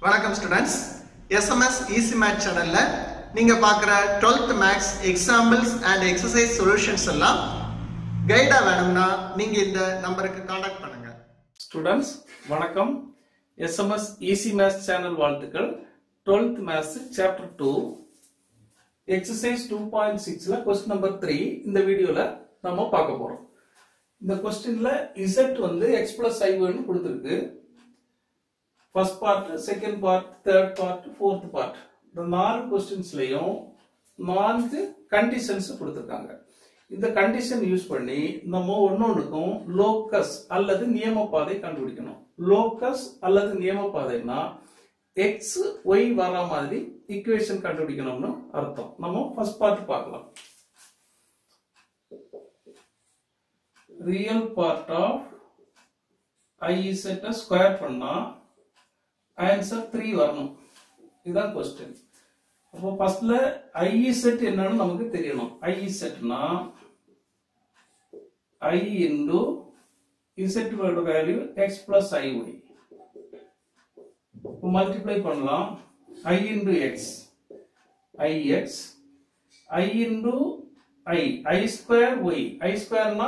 வணக்கம் students SMS easy math சேனல்ல நீங்க பார்க்குற 12th maths examples and exercise solutions எல்லாம் கைடா வேணும்னா நீங்க இந்த நம்பருக்கு காண்டாக்ட் பண்ணுங்க ஸ்டூடெண்ட்ஸ் வணக்கம் எஸ்எம்எஸ் ஈஸி மேத்ஸ் சேனல் வாழ்த்துக்கள் 12th maths chapter two exercise two point சிக்ஸ்ல கொஸ்டின் நம்பர் த்ரீ இந்த வீடியோல நம்ம பார்க்க போறோம் இந்த கொஸ்டின்ல இசட் வந்து எக்ஸ் பிளஸ் ஐவன்னு கொடுத்துருக்கு first part second part third part fourth part இந்த நாலு கொஸ்டின்ஸ்லயும் நான்கு கண்டிஷன்ஸ் கொடுத்துருக்காங்க இந்த கண்டிஷன் யூஸ் பண்ணி நம்ம ஒன்னொன்றுக்கும் லோக்கஸ் அல்லது நியமப்பாதை கண்டுபிடிக்கணும் லோக்கஸ் அல்லது நியமப்பாதைன்னா எக்ஸ் ஒய் வர மாதிரி ஈக்குவேஷன் கண்டுபிடிக்கணும்னு அர்த்தம் நம்ம ஃபர்ஸ்ட் பார்ட் பார்க்கலாம் ரியல் பார்ட் ஆஃப் ஐ செட்டை ஸ்கொயர் பண்ணா ஆன்சர் த்ரீ வரணும் இதுதான் கொஸ்டின் அப்போ ஃபர்ஸ்ட்ல ஐ செட் என்னன்னு நமக்கு தெரியணும் ஐ செட்னா i into z value x plus i y இப்போ மல்டிப்ளை பண்ணலாம் i into x i x i into i i square y i ஸ்கொயர்னா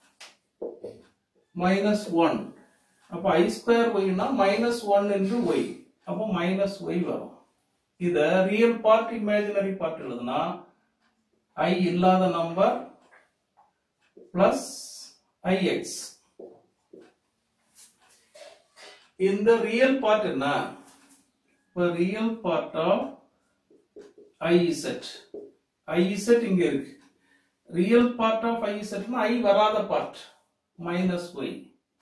மைனஸ் ஒன் அப்போ ஐ ஸ்கொயர் ஒய்னா மைனஸ் ஒன் இன்டு ஒய் அப்போ மைனஸ் ஒய் வரும் இத real part imaginary part எழுதுனா i இல்லாத நம்பர் பிளஸ் ஐஎக்ஸ் இந்த ரியல் பார்ட் என்ன இப்போ real part of i z i z இங்க இருக்கு ரியல் பார்ட் ஆஃப் ஐஇசட்னா ஐ வராத பார்ட் மைனஸ் ஒய்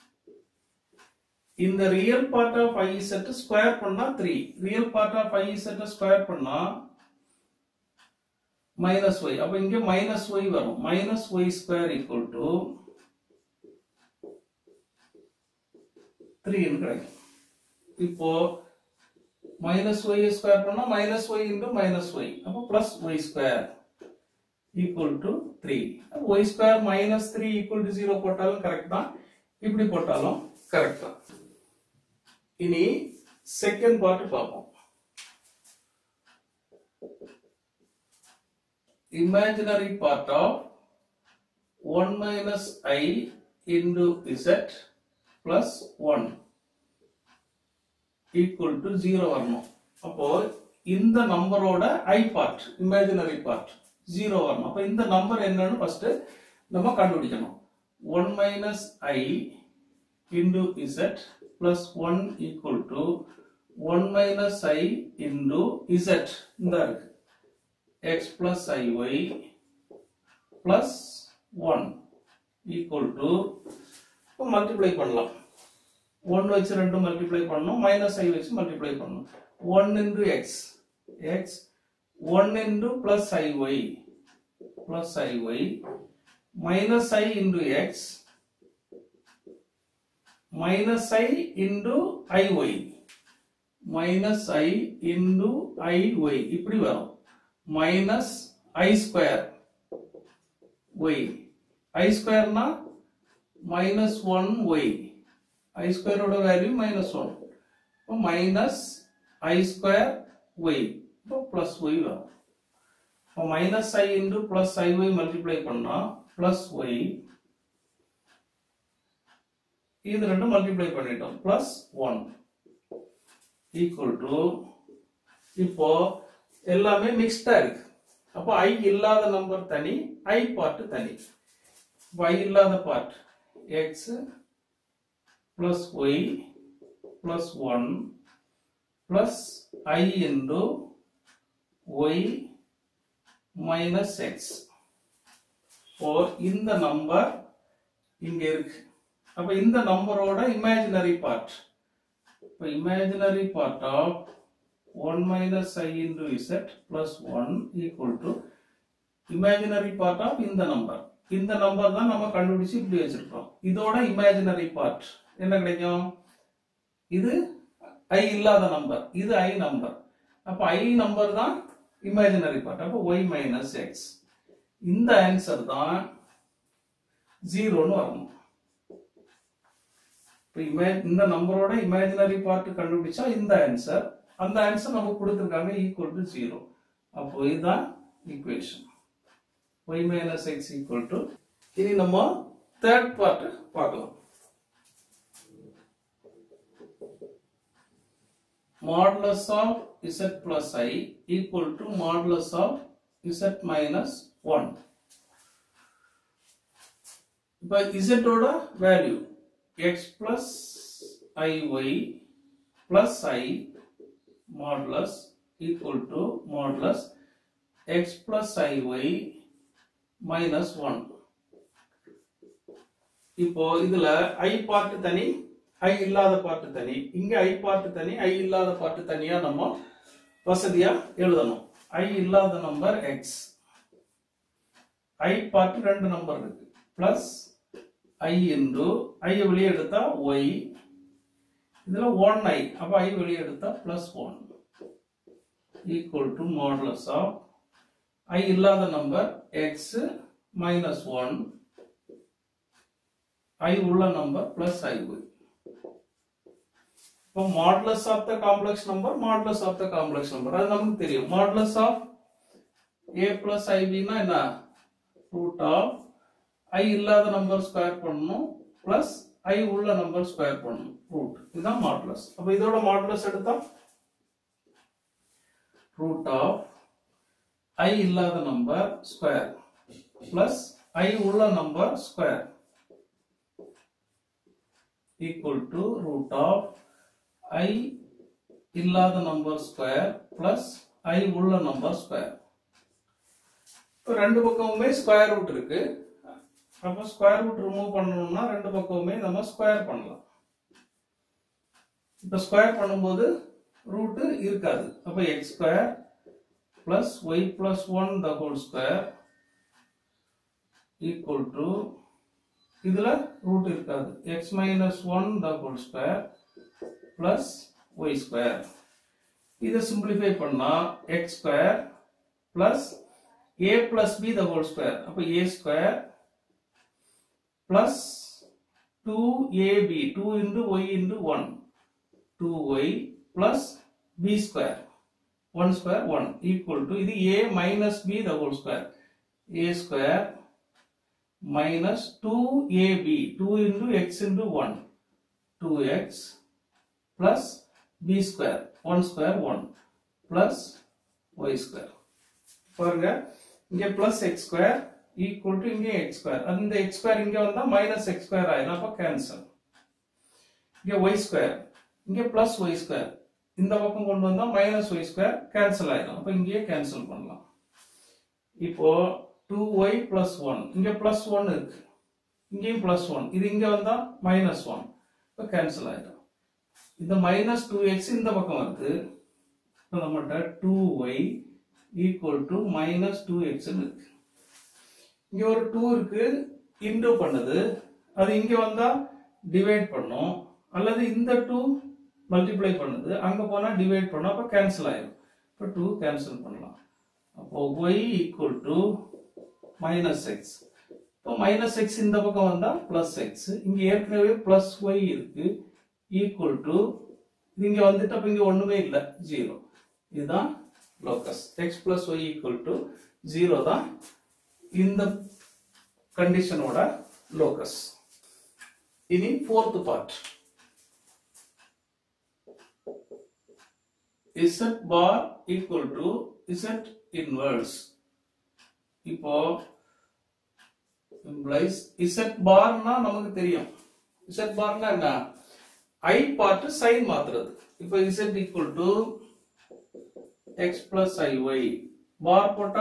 இந்த real part of i z square பண்ணா three real part of i z square பண்ணா மைனஸ் ஒய் அப்ப இங்க மைனஸ் ஒய் வரும் minus y square equal to த்ரீன்னு கிடைக்கும் இப்போ மைனஸ் ஒய் ஸ்கொயர் பண்ணா minus y into minus y அப்போ plus y square equal to three y square minus three equal to zero போட்டாலும் கரெக்ட் தான் இப்படி போட்டாலும் கரெக்ட் தான் இனி செகண்ட் பார்ட் பார்ப்போம் imaginary part of one minus i into z plus one equal to zero வரணும் அப்போ இந்த நம்பரோட i part imaginary part zero வரணும் அப்போ இந்த நம்பர் என்னன்னு ஃபர்ஸ்ட் நம்ம கண்டுபிடிக்கணும் one minus i into z plus 1 equal to 1 minus i into z இந்த இருக்கு x plus iy plus 1 equal to இப்போ மல்டிப்ளை பண்ணலாம் 1 வச்சு ரெண்டு மல்டிப்ளை பண்ணணும் மைனஸ் ஐ வச்சு மல்டிப்ளை பண்ணணும் 1 into x x 1 into plus iy plus iy minus i into x minus i into iy minus i into iy இப்படி வரும் minus i square y i square னா minus 1 y i square ஓட value minus 1 இப்போ minus i square y இப்போ plus y வரும் இப்போ minus i into plus iy multiply பண்ணா plus y இது ரெண்டும் மல்டிப்ளை பண்ணிட்டோம் பிளஸ் ஒன் ஈக்குவல் டு இப்போ எல்லாமே மிக்ஸ்டா இருக்கு அப்போ ஐ இல்லாத நம்பர் தனி ஐ பார்ட் தனி ஐ இல்லாத part x plus y plus one plus i into y minus x இந்த நம்பர் இங்க இருக்கு அப்ப இந்த நம்பரோட இமேஜினரி பார்ட் இப்போ imaginary part of one minus i into z plus one equal to imaginary part of இந்த number இந்த number தான் நம்ம கண்டுபிடிச்சு இப்படி வச்சிருக்கோம் இதோட இமேஜினரி பார்ட் என்ன கிடைக்கும் இது ஐ இல்லாத நம்பர் இது ஐ நம்பர் அப்ப ஐ நம்பர் தான் இமேஜினரி பார்ட் அப்போ ஒய் மைனஸ் எக்ஸ் இந்த ஆன்சர் தான் ஜீரோன்னு வரணும் இப்போ இமே இந்த நம்பரோட இமேஜினரி பார்ட் கண்டுபிடிச்சா இந்த ஆன்சர் அந்த ஆன்சர் நமக்கு கொடுத்துருக்காங்க ஈக்குவல் டு ஜீரோ அப்போ இதுதான் equation y minus x equal to இனி நம்ம தேர்ட் பார்ட் பார்க்கலாம் modulus of z plus i equal to modulus of z minus 1 இப்போ z ஓட value x plus iy plus i modulus equal to modulus x plus iy minus 1 இப்போ இதுல i part தனி i இல்லாத part தனி இங்க i part தனி i இல்லாத பார்ட் தனியா நம்ம வசதியா எழுதணும் i இல்லாத நம்பர் x i பார்ட் ரெண்டு நம்பர் இருக்கு பிளஸ் i இன்டு i வெளியே எடுத்தா y இதுல ஒன் ஐ அப்ப ஐ வெளியே எடுத்தா plus one equal to modulus of i இல்லாத number x minus one i உள்ள நம்பர் பிளஸ் ஐ ஒய் இப்போ modulus of the complex number modulus of the complex number அது நமக்கு தெரியும் மாடலஸ் ஆஃப் ஏ பிளஸ் ஐபின்னா என்ன ரூட் ஆஃப் ஐ இல்லாத number square பண்ணணும் பிளஸ் ஐ உள்ள நம்பர் ஸ்கொயர் பண்ணணும் ரூட் இதுதான் மாடலஸ் அப்ப இதோட மாடலஸ் எடுத்தா ரூட் ஆஃப் ஐ இல்லாத நம்பர் ஸ்கொயர் பிளஸ் ஐ உள்ள number square equal to root of i இல்லாத நம்பர் ஸ்கொயர் பிளஸ் ஐ உள்ள நம்பர் ஸ்கொயர் இப்போ ரெண்டு பக்கமுமே ஸ்கொயர் ரூட் இருக்கு அப்போ ஸ்கொயர் ரூட் ரிமூவ் பண்ணணும்னா ரெண்டு பக்கமுமே நம்ம ஸ்கொயர் பண்ணலாம் இப்போ ஸ்கொயர் பண்ணும்போது ரூட் இருக்காது அப்போ x square plus y plus one the whole square equal to இதுல ரூட் இருக்காது x minus one the whole square plus y square இதை சிம்பிளிஃபை பண்ணா x square plus a plus b the whole square அப்போ a square plus two AB two into y into one two y plus b square one square one equal to இது a minus b the whole square a square minus two AB two into x into one two x plus b square one square one plus y square பாருங்க இங்க plus x square equal to இங்கே x square அந்த x square இங்க வந்தா minus x square ஆயிடும் அப்ப cancel இங்க y square இங்க பிளஸ் ஒய் ஸ்கொயர் இந்த பக்கம் கொண்டு வந்தா மைனஸ் ஒய் ஸ்கொயர் கேன்சல் ஆயிடும் அப்ப இங்கேயே கேன்சல் பண்ணலாம் இப்போ டூ ஒய் பிளஸ் ஒன் இங்க பிளஸ் ஒன் இருக்கு இங்கேயும் பிளஸ் ஒன் இது இங்க வந்தா மைனஸ் ஒன் இப்போ கேன்சல் ஆயிடும் இந்த மைனஸ் டூ எக்ஸ் இந்த பக்கம் இருக்கு இப்போ நம்மகிட்ட two y equal to minus two x இருக்கு இங்க ஒரு டூ இருக்கு இன்டூ பண்ணுது அது இங்க வந்தா டிவைட் பண்ணும் அல்லது இந்த டூ மல்டிப்ளை பண்ணுது அங்க போனா டிவைட் பண்ணும் அப்ப கேன்சல் ஆயிடும் இப்போ டூ கேன்சல் பண்ணலாம் அப்போ y equal to minus x இப்போ மைனஸ் எக்ஸ் இந்த பக்கம் வந்தா பிளஸ் எக்ஸ் இங்க ஏற்கனவே பிளஸ் ஒய் இருக்கு ஈக்குவல் டு இங்க வந்துட்டு அப்ப இங்க ஒண்ணுமே இல்லை ஜீரோ இதுதான் locus x plus y equal to zero தான் இந்த கண்டிஷனோட லோக்கஸ் இனி fourth part z bar equal to z inverse இப்போ இம்ப்ளைஸ் z பார்னா நமக்கு தெரியும் z பார்னா என்ன i பார்ட் சைன் மாத்துறது இப்போ z equal to x plus iy bar போட்டா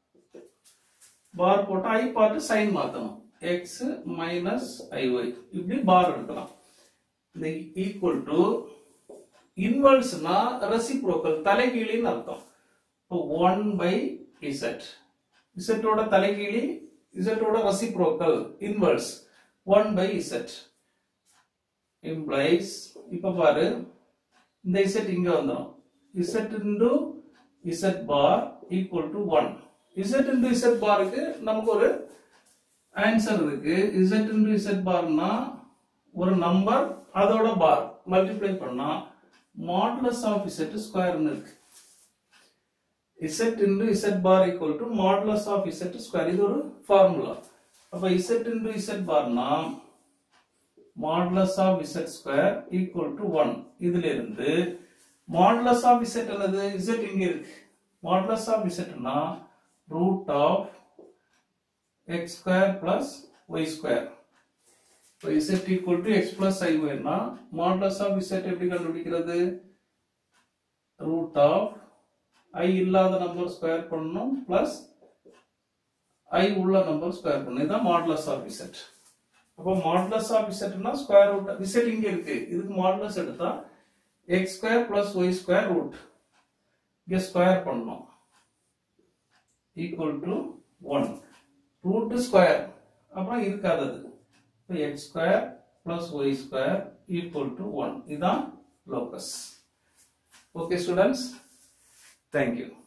பார் போட்டா i பார்ட் சைன் மாத்தணும் x மைனஸ் iy இப்படி பார் எடுக்கலாம் இந்த ஈக்குவல் டு இன்வர்ஸ்னா ரெசிப்ரோக்கல் தலைகீழின்னு அர்த்தம் இப்போ ஒன் பை இசட் இசட்டோட தலைகீழி இசட்டோட reciprocal inverse one by z implies இப்ப பாரு இந்த இசட் இங்க வந்துடும் z into z bar equal to one z into z பாருக்கு நமக்கு ஒரு ஆன்சர் இருக்கு இசட் இன்டு இசட் பார்னா ஒரு நம்பர் அதோட பார் மல்டிப்ளை பண்ணா மாடுலஸ் ஆஃப் இசட் ஸ்கொயர்னு இருக்கு z into z bar equal to modulus of z square இது ஒரு ஃபார்முலா அப்ப இசட் இன்டு இசட் பார்னா modulus of z square equal to one இதுல இருந்து மாடுலஸ் ஆஃப் இசட் என்னது இசட் இங்க இருக்கு மாடுலஸ் ஆஃப் இசட்னா root of x square plus y square இப்போ z equal to x plus i ஒய்னா மாடுலஸ் ஆஃப் இசட் எப்படி கண்டுபிடிக்கிறது ரூட் ஆஃப் ஐ இல்லாத நம்பர் ஸ்கொயர் பண்ணணும் பிளஸ் ஐ உள்ள நம்பர் ஸ்கொயர் பண்ணணும் இதுதான் மாடுலஸ் ஆஃப் இசட் அப்போ மாடுலஸ் ஆஃப் இசட்னா ஸ்கொயர் ரூட் இசட் இங்க இருக்கு இதுக்கு மாடுலஸ் எடுத்தா x square plus y square root இங்க ஸ்கொயர் பண்ணணும் equal to one root square அப்புறம் இருக்காதது இப்போ x square plus y square equal to one இதுதான் லோக்கஸ் ஓகே ஸ்டூடெண்ட்ஸ் தேங்க்யூ